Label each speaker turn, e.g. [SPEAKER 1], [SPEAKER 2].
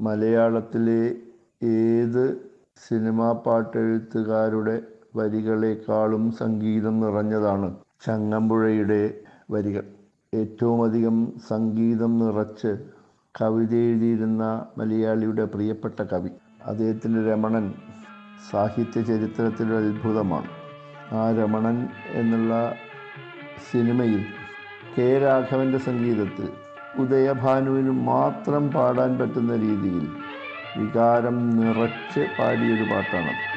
[SPEAKER 1] മലയാളത്തിലെ ഏത് സിനിമാ പാട്ടെഴുത്തുകാരുടെ വരികളെക്കാളും സംഗീതം നിറഞ്ഞതാണ് ചങ്ങമ്പുഴയുടെ വരികൾ ഏറ്റവുമധികം സംഗീതം നിറച്ച് കവിത എഴുതിയിരുന്ന മലയാളിയുടെ പ്രിയപ്പെട്ട കവി അദ്ദേഹത്തിൻ്റെ രമണൻ സാഹിത്യ ചരിത്രത്തിലൊരു അത്ഭുതമാണ് ആ രമണൻ എന്നുള്ള സിനിമയിൽ കെ രാഘവൻ്റെ സംഗീതത്തിൽ ഉദയഭാനുവിന് മാത്രം പാടാൻ പറ്റുന്ന രീതിയിൽ വികാരം നിറച്ച് പാടിയൊരു പാട്ടാണ്